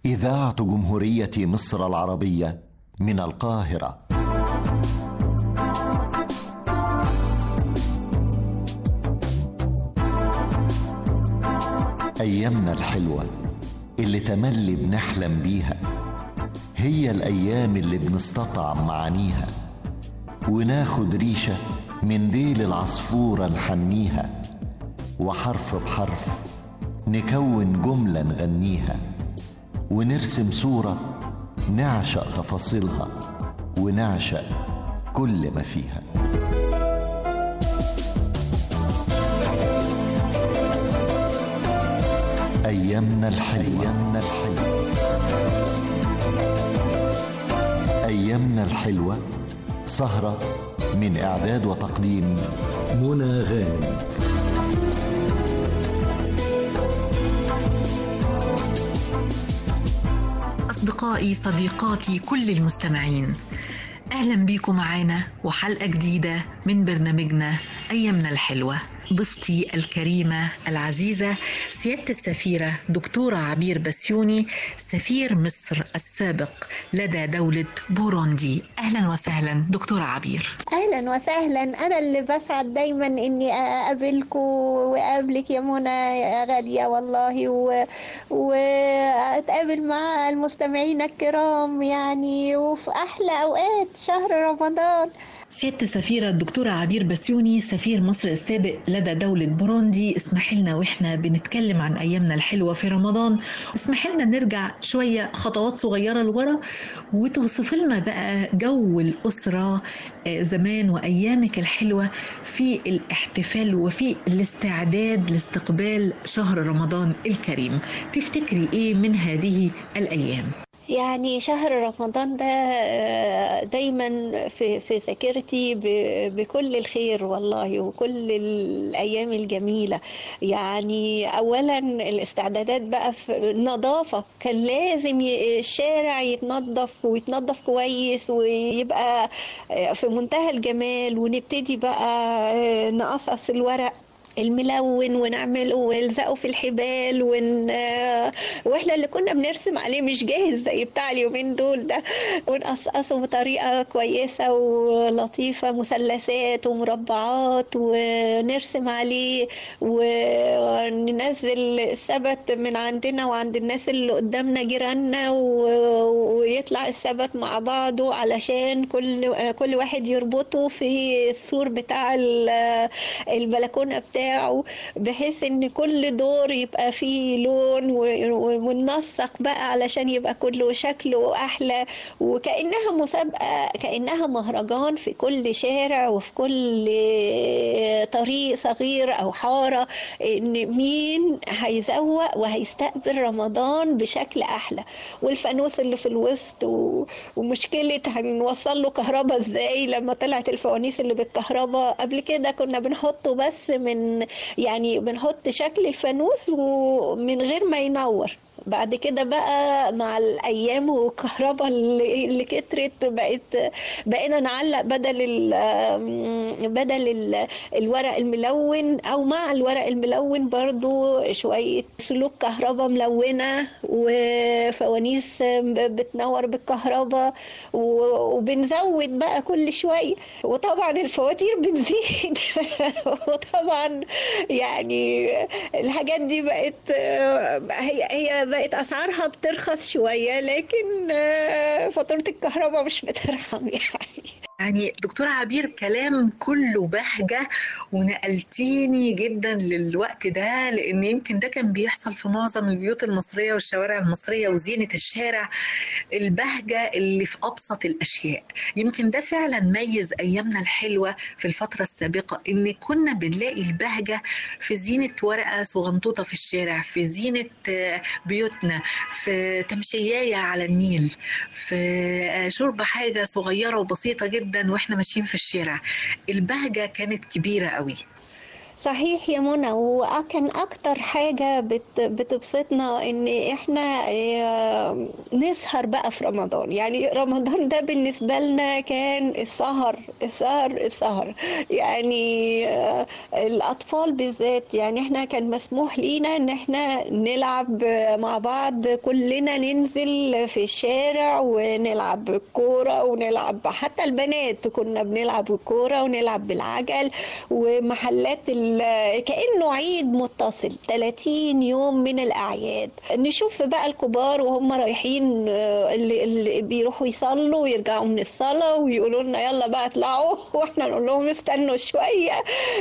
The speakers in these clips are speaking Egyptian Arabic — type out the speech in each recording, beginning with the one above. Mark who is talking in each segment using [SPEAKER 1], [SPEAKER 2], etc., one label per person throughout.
[SPEAKER 1] إذاعة جمهورية مصر العربية من القاهرة أيامنا الحلوة اللي تملي بنحلم بيها هي الأيام اللي بنستطعم معانيها وناخد ريشة من ديل العصفورة نحنيها وحرف بحرف نكون جملة نغنيها ونرسم صورة نعشق تفاصيلها ونعشق كل ما فيها أيامنا الحلوة أيامنا الحلوة أيامنا الحلوة سهرة من إعداد وتقديم منى غانم
[SPEAKER 2] أصدقائي صديقاتي كل المستمعين أهلا بيكم معانا وحلقة جديدة من برنامجنا أيامنا الحلوة ضيفتي الكريمة العزيزة سيادة السفيرة دكتورة عبير بسيوني سفير مصر السابق لدى دولة بوروندي أهلا وسهلا دكتورة عبير
[SPEAKER 3] اهلا وسهلا انا اللي بسعد دايما اني اقابلكم واقابلك يا منى يا غاليه والله و... واتقابل مع المستمعين الكرام يعني وفي احلى اوقات شهر رمضان
[SPEAKER 2] سيادة السفيرة الدكتورة عبير بسيوني سفير مصر السابق لدى دولة بوروندي اسمح لنا واحنا بنتكلم عن ايامنا الحلوة في رمضان اسمح لنا نرجع شوية خطوات صغيرة لورا وتوصف لنا بقى جو الأسرة زمان وأيامك الحلوة في الاحتفال وفي الاستعداد لاستقبال شهر رمضان الكريم تفتكري ايه من هذه الأيام؟
[SPEAKER 3] يعني شهر رمضان ده دايما في في ذاكرتي بكل الخير والله وكل الايام الجميله يعني اولا الاستعدادات بقى في النظافه كان لازم الشارع يتنظف ويتنظف كويس ويبقى في منتهى الجمال ونبتدي بقى نقصقص الورق الملون ونعمله ونلزقه في الحبال ون... واحنا اللي كنا بنرسم عليه مش جاهز زي بتاع اليومين دول ده ونقصقصه بطريقه كويسه ولطيفه مثلثات ومربعات ونرسم عليه وننزل السبت من عندنا وعند الناس اللي قدامنا جيراننا و... ويطلع السبت مع بعضه علشان كل كل واحد يربطه في السور بتاع البلكونه بتاعه بتاعه بحيث ان كل دور يبقى فيه لون وننسق بقى علشان يبقى كله شكله احلى وكانها مسابقه كانها مهرجان في كل شارع وفي كل طريق صغير او حاره ان مين هيزوق وهيستقبل رمضان بشكل احلى والفانوس اللي في الوسط ومشكله هنوصل له كهرباء ازاي لما طلعت الفوانيس اللي بالكهرباء قبل كده كنا بنحطه بس من يعني بنحط شكل الفانوس ومن غير ما ينور بعد كده بقى مع الايام والكهرباء اللي, اللي كترت بقت بقينا نعلق بدل ال بدل ال الورق الملون او مع الورق الملون برضو شويه سلوك كهرباء ملونه وفوانيس بتنور بالكهرباء وبنزود بقى كل شويه وطبعا الفواتير بتزيد وطبعا يعني الحاجات دي بقت هي هي بقت اسعارها بترخص شويه لكن فاتوره الكهرباء مش بترحم يعني
[SPEAKER 2] يعني دكتورة عبير كلام كله بهجة ونقلتيني جدا للوقت ده لأن يمكن ده كان بيحصل في معظم البيوت المصرية والشوارع المصرية وزينة الشارع البهجة اللي في أبسط الأشياء يمكن ده فعلا ميز أيامنا الحلوة في الفترة السابقة إن كنا بنلاقي البهجة في زينة ورقة صغنطوطة في الشارع في زينة بيوتنا في تمشياية على النيل في شرب حاجة صغيرة وبسيطة جدا جدا واحنا ماشيين في الشارع البهجة كانت كبيرة قوي
[SPEAKER 3] صحيح يا منى وكان اكتر حاجة بت بتبسطنا ان احنا آه، نسهر بقى في رمضان يعني رمضان ده بالنسبة لنا كان السهر السهر السهر يعني آه، الأطفال بالذات يعني احنا كان مسموح لينا ان احنا نلعب مع بعض كلنا ننزل في الشارع ونلعب كورة ونلعب حتى البنات كنا بنلعب الكورة ونلعب بالعجل ومحلات ال- كأنه عيد متصل 30 يوم من الأعياد نشوف بقى الكبار وهم رايحين آه، اللي, اللي بيروحوا يصلوا ويرجعوا من الصلاة ويقولوا لنا يلا بقى اطلعوا واحنا نقول لهم استنوا شوية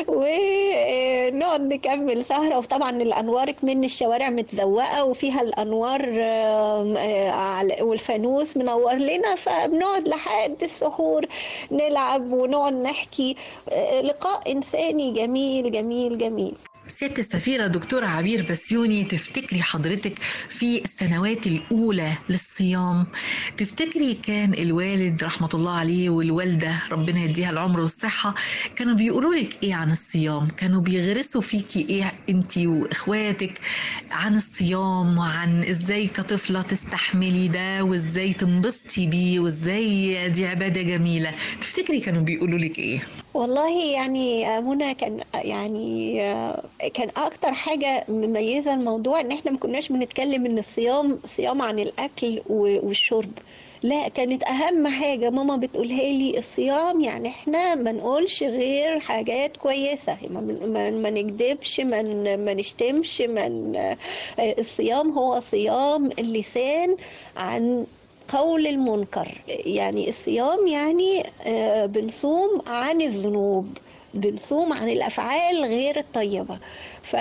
[SPEAKER 3] ونقعد نكمل سهرة وطبعا الأنوار من الشوارع متزوقة وفيها الأنوار آه، آه، على- والفانوس منور لنا فبنقعد لحد السحور نلعب ونقعد نحكي آه، لقاء إنساني جميل جميل جميل
[SPEAKER 2] سيادة السفيرة دكتورة عبير بسيوني تفتكري حضرتك في السنوات الأولى للصيام تفتكري كان الوالد رحمة الله عليه والوالدة ربنا يديها العمر والصحة كانوا بيقولوا لك إيه عن الصيام كانوا بيغرسوا فيكي إيه أنتي وإخواتك عن الصيام وعن إزاي كطفلة تستحملي ده وإزاي تنبسطي بيه وإزاي دي عبادة جميلة تفتكري كانوا بيقولوا لك إيه
[SPEAKER 3] والله يعني آه، منى كان يعني آه، كان اكتر حاجه مميزه الموضوع ان احنا ما كناش بنتكلم ان الصيام صيام عن الاكل و- والشرب لا كانت اهم حاجه ماما بتقولها لي الصيام يعني احنا ما نقولش غير حاجات كويسه ما, ما, ما نكذبش ما, ن- ما نشتمش ما ن- آه، الصيام هو صيام اللسان عن قول المنكر يعني الصيام يعني آه، بنصوم عن الذنوب بنصوم عن الافعال غير الطيبه ف...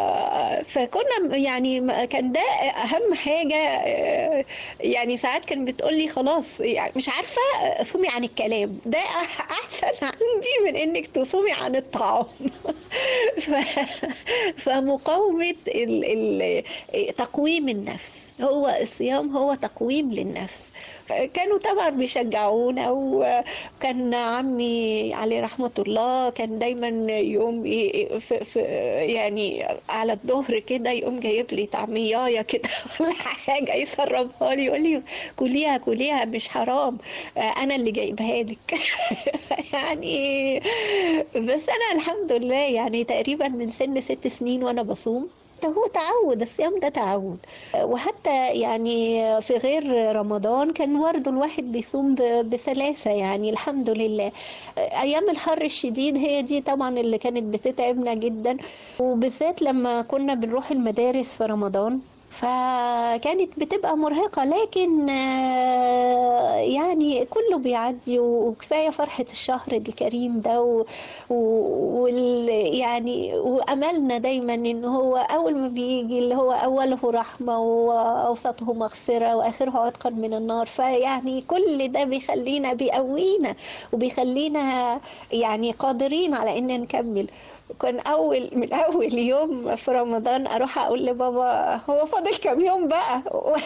[SPEAKER 3] فكنا يعني م- كان ده اهم حاجه آه، يعني ساعات كان بتقولي خلاص يعني مش عارفه صومي عن الكلام ده أح- احسن عندي من انك تصومي عن الطعام ف... فمقاومه ال... ال... تقويم النفس هو الصيام هو تقويم للنفس كانوا طبعا بيشجعونا وكان عمي عليه رحمة الله كان دايما يقوم ي- في في يعني على الظهر كده يقوم جايب لي طعميايه كده ولا حاجة يسربها لي يقول لي كليها كليها مش حرام أنا اللي جايبها لك يعني بس أنا الحمد لله يعني تقريبا من سن ست سنين وأنا بصوم هو تعود الصيام ده تعود وحتى يعني في غير رمضان كان برضه الواحد بيصوم ب- بسلاسة يعني الحمد لله أيام الحر الشديد هي دي طبعا اللي كانت بتتعبنا جدا وبالذات لما كنا بنروح المدارس في رمضان فكانت بتبقى مرهقة لكن آه، يعني كله بيعدي وكفاية فرحة الشهر الكريم ده و... و... وال... يعني وأملنا دايما إن هو أول ما بيجي اللي هو أوله رحمة وأوسطه مغفرة وآخره عتقا من النار فيعني كل ده بيخلينا بيقوينا وبيخلينا يعني قادرين على إن نكمل كان اول من اول يوم في رمضان اروح اقول لبابا هو فاضل كام يوم بقى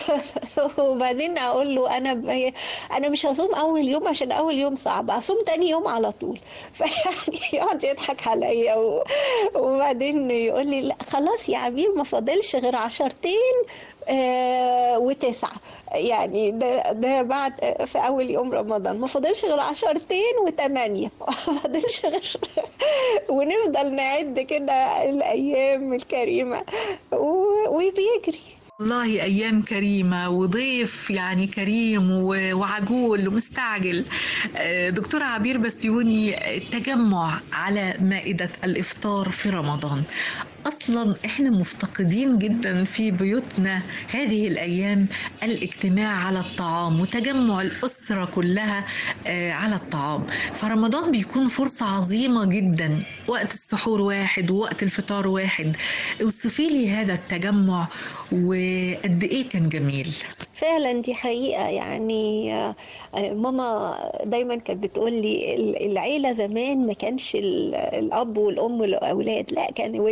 [SPEAKER 3] وبعدين اقول له انا ب... انا مش هصوم اول يوم عشان اول يوم صعب هصوم تاني يوم على طول فيعني يقعد يضحك عليا و... وبعدين يقول لي لا خلاص يا عبير ما فاضلش غير عشرتين آه وتسعة يعني ده ده بعد في أول يوم رمضان ما فاضلش غير عشرتين وثمانية ما فاضلش غير ونفضل نعد كده الأيام الكريمة و- وبيجري
[SPEAKER 2] والله أيام كريمة وضيف يعني كريم و- وعجول ومستعجل آه، دكتورة عبير بسيوني التجمع على مائدة الإفطار في رمضان أصلا إحنا مفتقدين جدا في بيوتنا هذه الأيام الاجتماع على الطعام وتجمع الأسرة كلها آه، على الطعام فرمضان بيكون فرصة عظيمة جدا وقت السحور واحد ووقت الفطار واحد اوصفي لي هذا التجمع وقد ايه كان جميل
[SPEAKER 3] فعلا دي حقيقة يعني آه، آه، ماما دايما كانت بتقول لي ال- العيلة زمان ما كانش ال- الأب والأم والأولاد لا كان والجد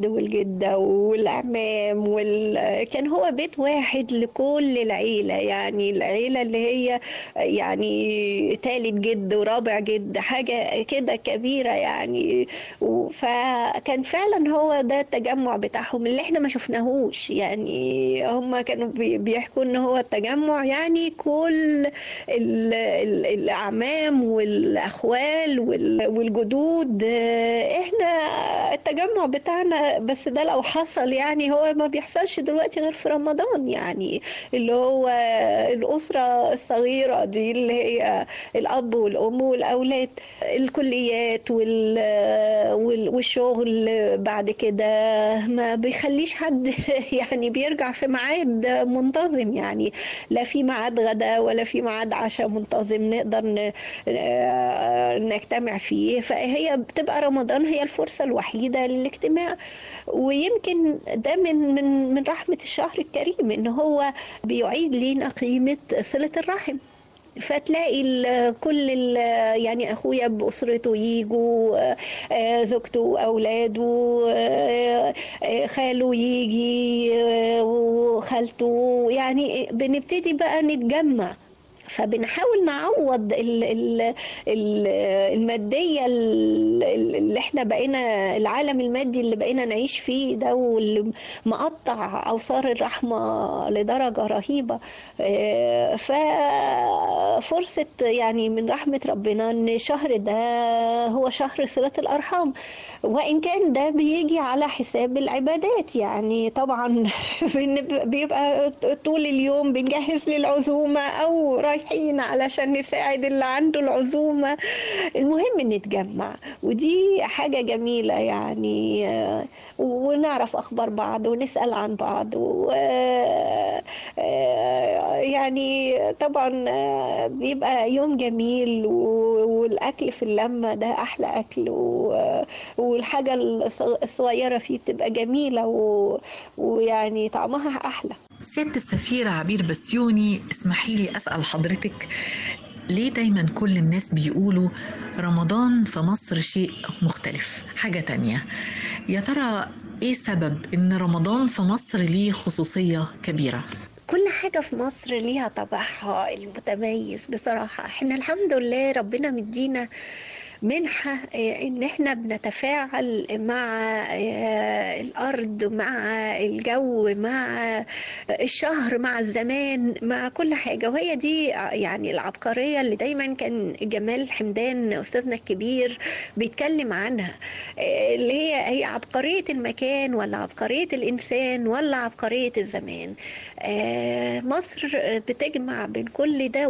[SPEAKER 3] والجدة والعمام وال... كان هو بيت واحد لكل العيلة يعني العيلة اللي هي يعني تالت جد ورابع جد حاجة كده كبيرة يعني و- فكان فعلا هو ده التجمع بتاعهم اللي احنا ما شفناهوش يعني هم كانوا بي- بيحكوا ان هو التجمع يعني كل ال- ال- الأعمام والأخوال وال- والجدود آه، احنا التجمع بتاعنا بس ده لو حصل يعني هو ما بيحصلش دلوقتي غير في رمضان يعني اللي هو الأسرة الصغيرة دي اللي هي الأب والأم والأولاد الكليات وال- وال- والشغل بعد كده ما بيخليش حد يعني بيرجع في ميعاد منتظم يعني لا في ميعاد غدا ولا في ميعاد عشاء منتظم نقدر ن- آه، نجتمع فيه فهي بتبقى رمضان هي الفرصة الوحيدة للاجتماع ويمكن ده من من من رحمة الشهر الكريم ان هو بيعيد لينا قيمة صلة الرحم فتلاقي ال- كل ال- يعني اخويا باسرته يجوا آه، آه، زوجته واولاده آه، آه، خاله يجي آه، وخالته يعني بنبتدي بقى نتجمع فبنحاول نعوض ال ال ال المادية ال- ال- اللي احنا بقينا العالم المادي اللي بقينا نعيش فيه ده واللي مقطع أوصار الرحمة لدرجة رهيبة آه، ففرصة يعني من رحمة ربنا ان الشهر ده هو شهر صلة الأرحام وإن كان ده بيجي على حساب العبادات يعني طبعا بن- بيبقى طول اليوم بنجهز للعزومة أو رايحين علشان نساعد اللي عنده العزومة المهم نتجمع ودي حاجة جميلة يعني آه، ونعرف أخبار بعض ونسأل عن بعض و آه، يعني طبعا آه، بيبقى يوم جميل و- والأكل في اللمة ده أحلى أكل و- والحاجة الص- الصغيرة فيه بتبقى جميلة و- ويعني طعمها أحلى
[SPEAKER 2] سيادة السفيرة عبير بسيوني اسمحي لي أسأل حضرتك ليه دايما كل الناس بيقولوا رمضان في مصر شيء مختلف حاجة تانية يا ترى ايه سبب ان رمضان في مصر ليه خصوصية كبيرة
[SPEAKER 3] كل حاجة في مصر ليها طابعها المتميز بصراحة احنا الحمد لله ربنا مدينا منحة آه، ان احنا بنتفاعل مع آه، الارض مع الجو مع الشهر مع الزمان مع كل حاجة وهي دي آه، يعني العبقرية اللي دايما كان جمال حمدان استاذنا الكبير بيتكلم عنها آه، اللي هي هي عبقرية المكان ولا عبقرية الانسان ولا عبقرية الزمان آه، مصر بتجمع بين كل ده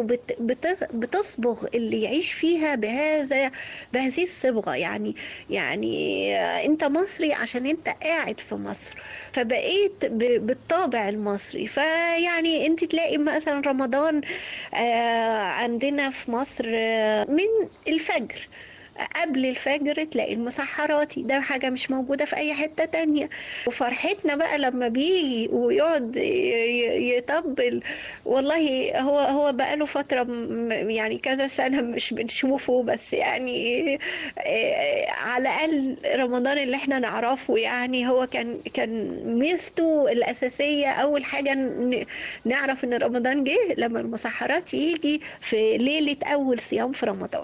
[SPEAKER 3] وبتصبغ اللي يعيش فيها بهذا بهذه الصبغة يعني يعني آه، انت مصري عشان انت قاعد في مصر فبقيت ب- بالطابع المصري فيعني انت تلاقي مثلا رمضان آه، عندنا في مصر آه، من الفجر قبل الفجر تلاقي المسحراتي ده حاجة مش موجودة في أي حتة تانية وفرحتنا بقى لما بيجي ويقعد ي- ي- يطبل والله هو هو بقاله فترة م- يعني كذا سنة مش بنشوفه بس يعني آه، على الأقل رمضان اللي احنا نعرفه يعني هو كان كان ميزته الأساسية أول حاجة ن- نعرف إن رمضان جه لما المسحرات يجي في ليلة أول صيام في رمضان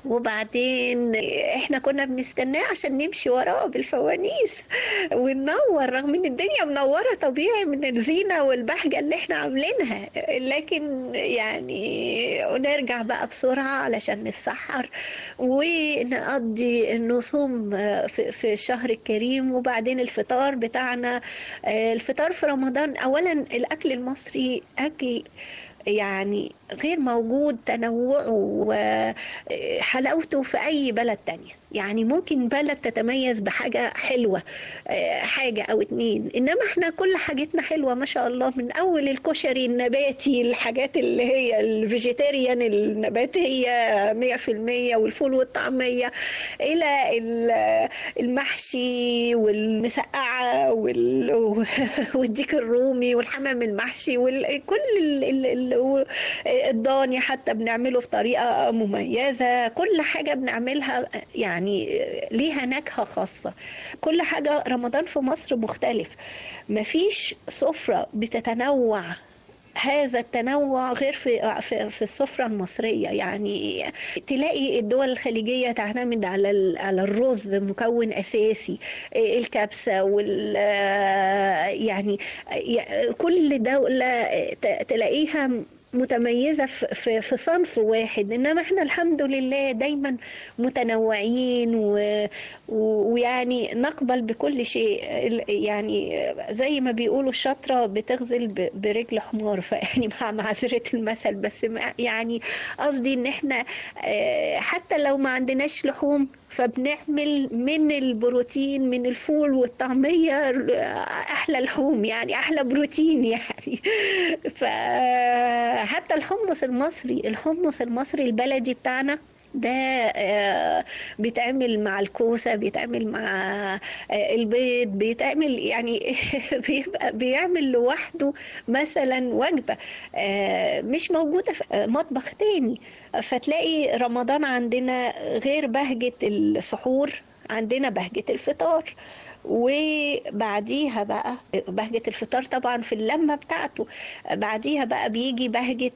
[SPEAKER 3] وبعدين احنا كنا بنستناه عشان نمشي وراه بالفوانيس وننور رغم ان الدنيا منوره طبيعي من الزينه والبهجه اللي احنا عاملينها لكن يعني نرجع بقى بسرعه علشان نتسحر ونقضي النصوم في في الشهر الكريم وبعدين الفطار بتاعنا الفطار في رمضان اولا الاكل المصري اكل يعني غير موجود تنوعه وحلاوته في أي بلد تانية يعني ممكن بلد تتميز بحاجة حلوة آه، حاجة أو اتنين إنما احنا كل حاجتنا حلوة ما شاء الله من أول الكشري النباتي الحاجات اللي هي الفيجيتيريان النباتية مية في المية والفول والطعمية إلى ال- المحشي والمسقعة وال- والديك الرومي والحمام المحشي وكل الضاني حتى بنعمله في طريقة مميزة كل حاجة بنعملها يعني يعني ليها نكهة خاصة كل حاجة رمضان في مصر مختلف مفيش سفرة بتتنوع هذا التنوع غير في في, في السفره المصريه يعني تلاقي الدول الخليجيه تعتمد على على الرز مكون اساسي الكبسه وال يعني كل دوله تلاقيها متميزه في في صنف واحد انما احنا الحمد لله دايما متنوعين ويعني نقبل بكل شيء يعني زي ما بيقولوا الشطره بتغزل برجل حمار فيعني مع معذره المثل بس يعني قصدي ان احنا حتى لو ما عندناش لحوم فبنعمل من البروتين من الفول والطعمية أحلى لحوم يعني أحلى بروتين يعني فحتى الحمص المصري الحمص المصري البلدي بتاعنا ده بيتعمل مع الكوسة بيتعمل مع البيض بيتعمل يعني بيبقى بيعمل لوحده مثلا وجبة مش موجودة في مطبخ تاني فتلاقي رمضان عندنا غير بهجة السحور عندنا بهجة الفطار وبعديها بقى بهجة الفطار طبعا في اللمة بتاعته بعديها بقى بيجي بهجة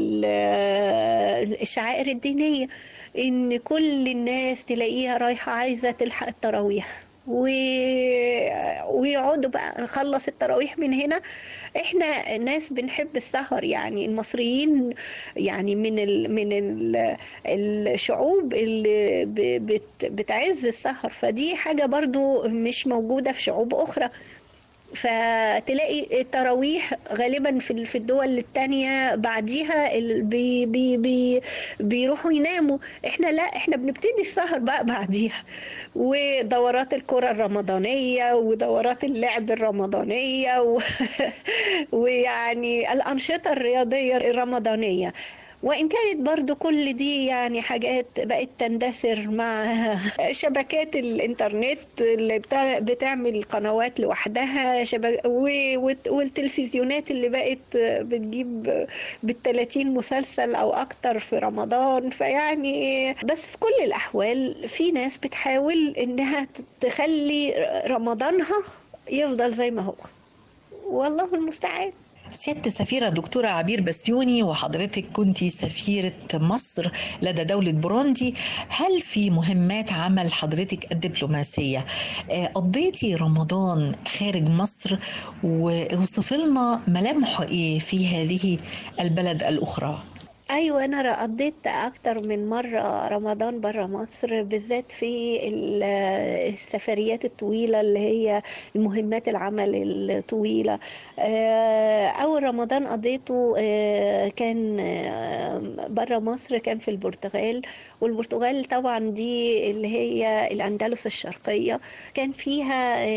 [SPEAKER 3] الشعائر الدينية ان كل الناس تلاقيها رايحة عايزة تلحق التراويح و... ويقعدوا بقى نخلص التراويح من هنا احنا ناس بنحب السهر يعني المصريين يعني من ال... من ال... الشعوب اللي بت... بتعز السهر فدي حاجة برضو مش موجودة في شعوب أخرى فتلاقي التراويح غالبا في في الدول التانية بعديها بي بي بي بيروحوا يناموا احنا لا احنا بنبتدي السهر بقى بعديها ودورات الكرة الرمضانية ودورات اللعب الرمضانية و... ويعني الأنشطة الرياضية الرمضانية وإن كانت برضو كل دي يعني حاجات بقت تندثر مع شبكات الإنترنت اللي بتعمل قنوات لوحدها شبك والتلفزيونات اللي بقت بتجيب بالتلاتين مسلسل أو أكتر في رمضان فيعني بس في كل الأحوال في ناس بتحاول إنها تخلي رمضانها يفضل زي ما هو والله المستعان
[SPEAKER 2] سيادة السفيرة دكتورة عبير بسيوني وحضرتك كنت سفيرة مصر لدى دولة بوروندي هل في مهمات عمل حضرتك الدبلوماسية قضيتي رمضان خارج مصر ووصف لنا ملامحه ايه في هذه البلد الأخرى
[SPEAKER 3] ايوه انا قضيت اكتر من مره رمضان برا مصر بالذات في السفريات الطويله اللي هي المهمات العمل الطويله اول رمضان قضيته كان برا مصر كان في البرتغال والبرتغال طبعا دي اللي هي الاندلس الشرقيه كان فيها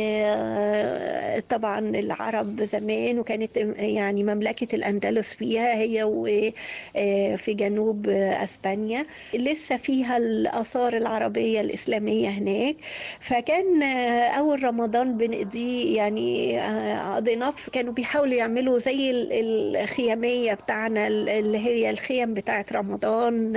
[SPEAKER 3] طبعا العرب زمان وكانت يعني مملكه الاندلس فيها هي و في جنوب اسبانيا لسه فيها الاثار العربيه الاسلاميه هناك فكان اول رمضان بنقضيه يعني قضيناه كانوا بيحاولوا يعملوا زي الخياميه بتاعنا اللي هي الخيم بتاعه رمضان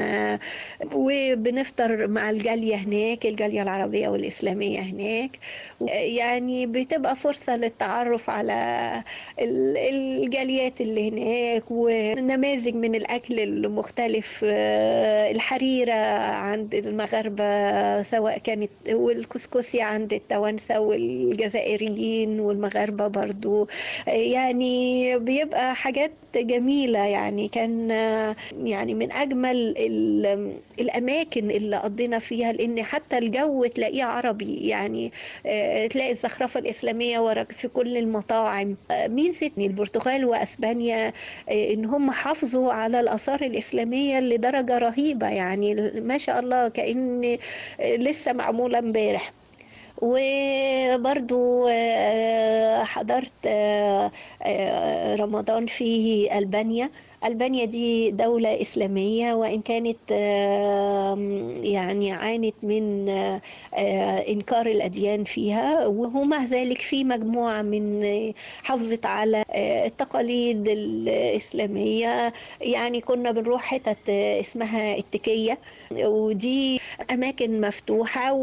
[SPEAKER 3] وبنفطر مع الجاليه هناك الجاليه العربيه والاسلاميه هناك يعني بتبقى فرصه للتعرف على الجاليات اللي هناك ونماذج من الاكل المختلف الحريرة عند المغاربة سواء كانت والكسكسي عند التوانسة والجزائريين والمغاربة برضو يعني بيبقى حاجات جميلة يعني كان يعني من أجمل الأماكن اللي قضينا فيها لأن حتى الجو تلاقيه عربي يعني تلاقي الزخرفة الإسلامية ورا في كل المطاعم ميزة البرتغال وأسبانيا إن هم حافظوا على الآثار الإسلامية لدرجة رهيبة يعني ما شاء الله كأن لسه معمولة امبارح وبرضو حضرت رمضان في ألبانيا ألبانيا دي دولة إسلامية وإن كانت يعني عانت من إنكار الأديان فيها ومع ذلك في مجموعة من حافظت على التقاليد الإسلامية يعني كنا بنروح حتت اسمها التكية ودي أماكن مفتوحة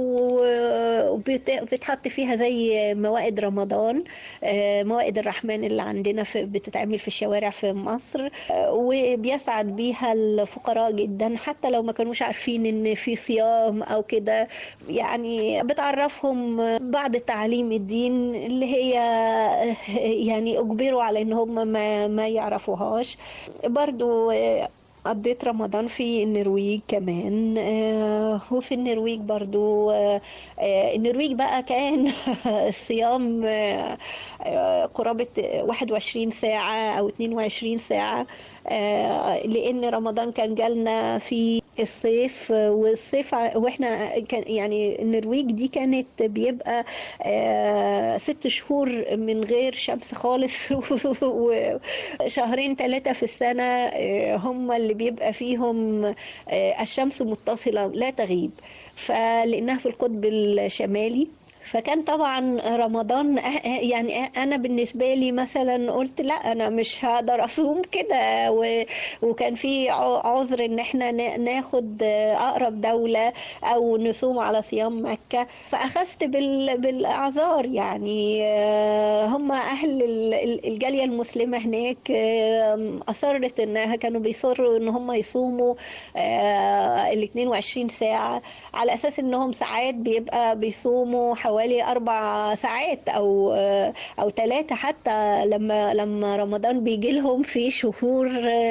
[SPEAKER 3] وبتحط فيها زي موائد رمضان موائد الرحمن اللي عندنا في بتتعمل في الشوارع في مصر وبيسعد بيها الفقراء جدا حتى لو ما كانوش عارفين ان في صيام او كده يعني بتعرفهم بعض تعاليم الدين اللي هي يعني اجبروا على ان هم ما, ما يعرفوهاش برضو قضيت رمضان في النرويج كمان آه وفي النرويج برضو آه النرويج بقى كان الصيام آه قرابة 21 ساعة أو 22 ساعة لأن رمضان كان جالنا في الصيف والصيف واحنا كان يعني النرويج دي كانت بيبقى ست شهور من غير شمس خالص وشهرين ثلاثة في السنة هم اللي بيبقى فيهم الشمس متصلة لا تغيب فلأنها في القطب الشمالي فكان طبعا رمضان يعني انا بالنسبه لي مثلا قلت لا انا مش هقدر اصوم كده وكان في عذر ان احنا ناخد اقرب دوله او نصوم على صيام مكه فاخذت بالاعذار يعني هم اهل الجاليه المسلمه هناك اصرت انها كانوا بيصروا ان هم يصوموا ال 22 ساعه على اساس انهم ساعات بيبقى بيصوموا حوالي أربع ساعات أو أو ثلاثة حتى لما لما رمضان بيجي لهم في شهور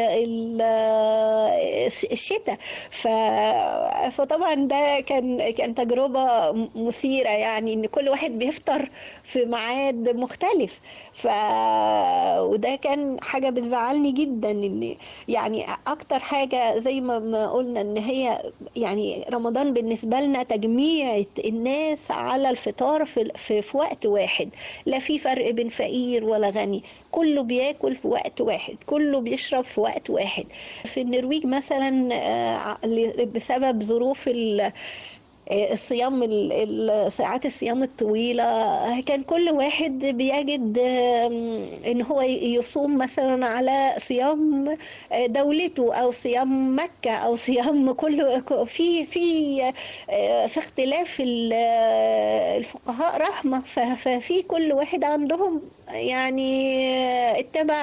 [SPEAKER 3] الشتاء فطبعا ده كان كان تجربة مثيرة يعني إن كل واحد بيفطر في ميعاد مختلف ف وده كان حاجة بتزعلني جدا إن يعني أكتر حاجة زي ما قلنا إن هي يعني رمضان بالنسبة لنا تجميع الناس على الفطار في, في, في وقت واحد لا في فرق بين فقير ولا غني كله بياكل في وقت واحد كله بيشرب في وقت واحد في النرويج مثلا بسبب ظروف الصيام ساعات الصيام الطويلة كان كل واحد بيجد ان هو يصوم مثلا على صيام دولته او صيام مكة او صيام كل في في في اختلاف الفقهاء رحمة ففي كل واحد عندهم يعني اتبع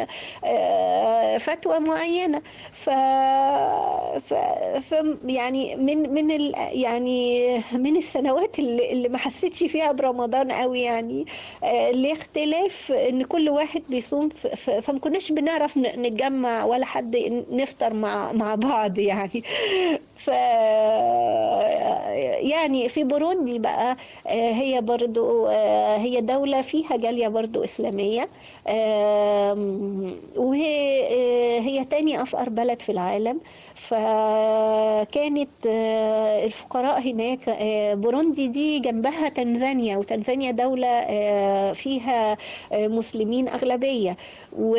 [SPEAKER 3] فتوى معينة ف, ف يعني من من ال يعني من السنوات اللي, اللي ما حسيتش فيها برمضان قوي يعني لاختلاف ان كل واحد بيصوم فما كناش بنعرف نتجمع ولا حد نفطر مع مع بعض يعني ف يعني في بوروندي بقى هي برضو هي دولة فيها جالية برضو إسلامية وهي هي تاني أفقر بلد في العالم فكانت الفقراء هناك بوروندي دي جنبها تنزانيا وتنزانيا دولة فيها مسلمين أغلبية و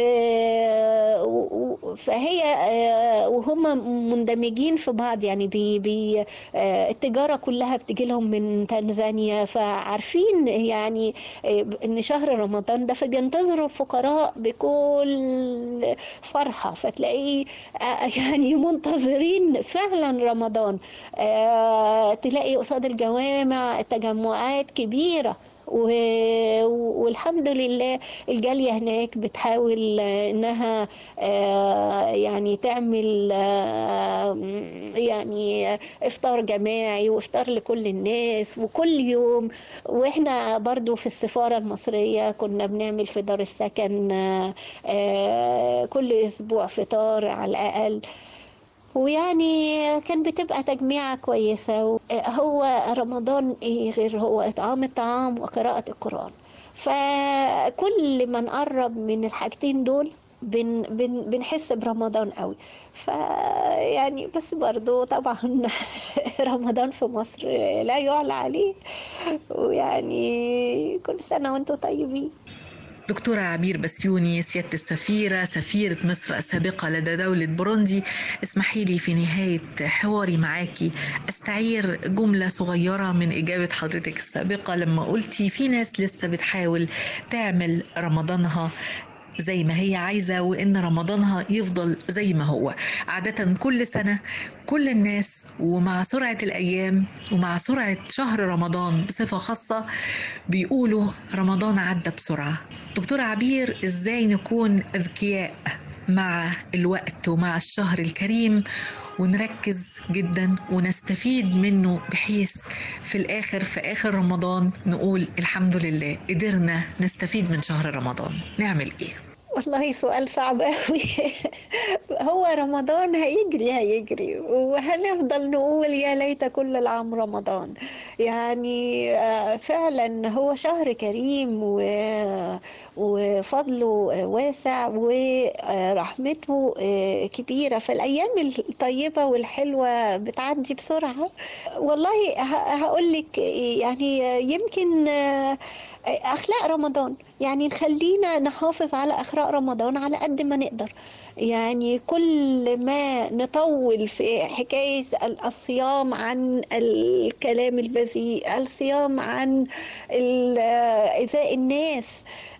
[SPEAKER 3] فهي وهم مندمجين في بعض يعني بي بي التجارة كلها بتجي لهم من تنزانيا فعارفين يعني ان شهر رمضان ده فبينتظروا الفقراء بكل فرحة فتلاقيه يعني منتظرين فعلا رمضان تلاقي قصاد الجوامع تجمعات كبيرة والحمد لله الجالية هناك بتحاول انها يعني تعمل يعني افطار جماعي وافطار لكل الناس وكل يوم واحنا برضو في السفارة المصرية كنا بنعمل في دار السكن كل اسبوع فطار على الاقل ويعني كان بتبقى تجميعة كويسة هو رمضان إيه غير هو إطعام الطعام وقراءة القرآن فكل ما نقرب من الحاجتين دول بن بن بنحس برمضان قوي فيعني بس برضو طبعا رمضان في مصر لا يعلى عليه ويعني كل سنة وانتم طيبين
[SPEAKER 2] دكتورة عبير بسيوني سيادة السفيرة سفيرة مصر السابقة لدى دولة بوروندي اسمحي لي في نهاية حواري معاكي استعير جملة صغيرة من إجابة حضرتك السابقة لما قلتي في ناس لسه بتحاول تعمل رمضانها زي ما هي عايزة وإن رمضانها يفضل زي ما هو عادة كل سنة كل الناس ومع سرعة الأيام ومع سرعة شهر رمضان بصفة خاصة بيقولوا رمضان عدى بسرعة دكتورة عبير إزاي نكون أذكياء مع الوقت ومع الشهر الكريم ونركز جدا ونستفيد منه بحيث في الآخر في آخر رمضان نقول الحمد لله قدرنا نستفيد من شهر رمضان نعمل إيه؟
[SPEAKER 3] والله سؤال صعب قوي هو رمضان هيجري هيجري وهنفضل نقول يا ليت كل العام رمضان يعني فعلا هو شهر كريم وفضله واسع ورحمته كبيرة فالأيام الطيبة والحلوة بتعدي بسرعة والله هقول لك يعني يمكن أخلاق رمضان يعني نخلينا نحافظ على أخلاق رمضان على قد ما نقدر يعني كل ما نطول في حكاية الصيام عن الكلام البذيء الصيام عن إيذاء الناس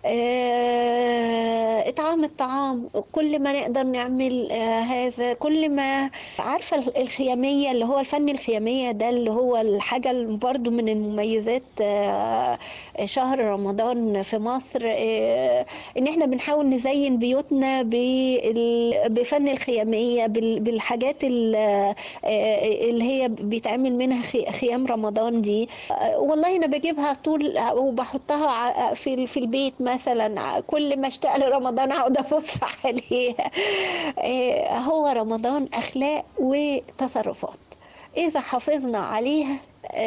[SPEAKER 3] إطعام الطعام كل ما نقدر نعمل هذا كل ما عارفة الخيامية اللي هو الفن الخيامية ده اللي هو الحاجة برضو من المميزات شهر رمضان في مصر إن إحنا بنحاول نزين بيوتنا بفن الخيامية بالحاجات اللي هي بيتعمل منها خيام رمضان دي والله أنا بجيبها طول وبحطها في في البيت مثلا كل ما اشتاق لرمضان اقعد ابص عليها هو رمضان اخلاق وتصرفات اذا حافظنا عليها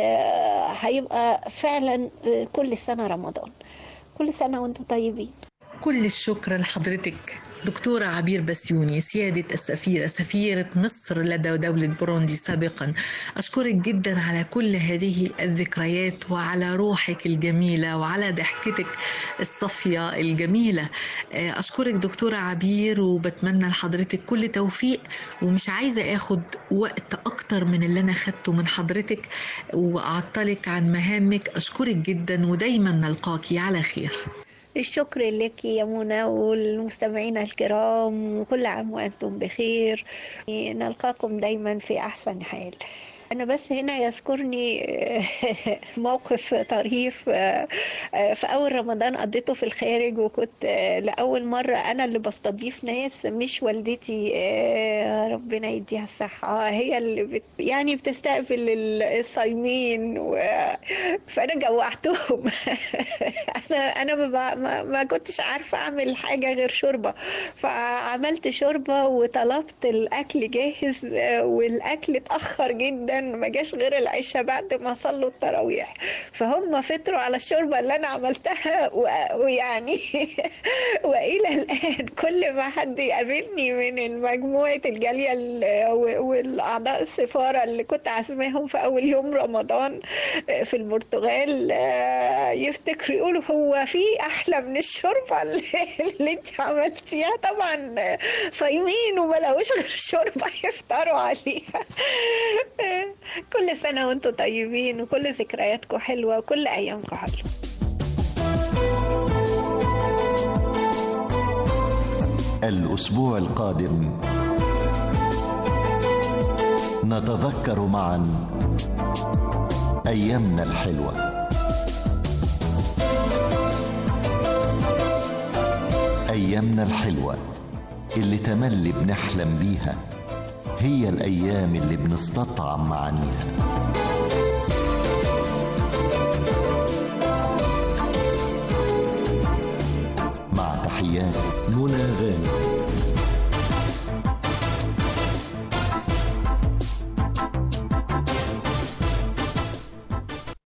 [SPEAKER 3] هيبقى فعلا كل سنه رمضان كل سنه وانتم طيبين
[SPEAKER 2] كل الشكر لحضرتك دكتورة عبير بسيوني سيادة السفيرة سفيرة مصر لدى دولة بوروندي سابقا أشكرك جدا على كل هذه الذكريات وعلى روحك الجميلة وعلى ضحكتك الصافية الجميلة أشكرك دكتورة عبير وبتمنى لحضرتك كل توفيق ومش عايزة أخد وقت أكتر من اللي أنا خدته من حضرتك وأعطلك عن مهامك أشكرك جدا ودايما نلقاكي على خير
[SPEAKER 3] الشكر لك يا منى والمستمعين الكرام وكل عام وأنتم بخير نلقاكم دايما في أحسن حال أنا بس هنا يذكرني موقف طريف في أول رمضان قضيته في الخارج وكنت لأول مرة أنا اللي بستضيف ناس مش والدتي ربنا يديها الصحة هي اللي بت يعني بتستقبل الصايمين و... فأنا جوعتهم أنا أنا ما, ما, ما كنتش عارفة أعمل حاجة غير شوربة فعملت شوربة وطلبت الأكل جاهز والأكل اتأخر جدا ما جاش غير العشاء بعد ما صلوا التراويح فهم فطروا على الشوربه اللي انا عملتها ويعني والى الان كل ما حد يقابلني من مجموعه الجاليه والاعضاء السفاره اللي كنت عازماهم في اول يوم رمضان في البرتغال يفتكروا يقولوا هو في احلى من الشوربه اللي انت عملتيها طبعا صايمين وما لقوش غير الشوربه يفطروا عليها كل سنة وانتم طيبين وكل ذكرياتكم حلوة وكل أيامكم حلوة
[SPEAKER 1] الأسبوع القادم نتذكر معا أيامنا الحلوة أيامنا الحلوة اللي تملي بنحلم بيها هي الأيام اللي بنستطعم معانيها مع تحيات منى غانم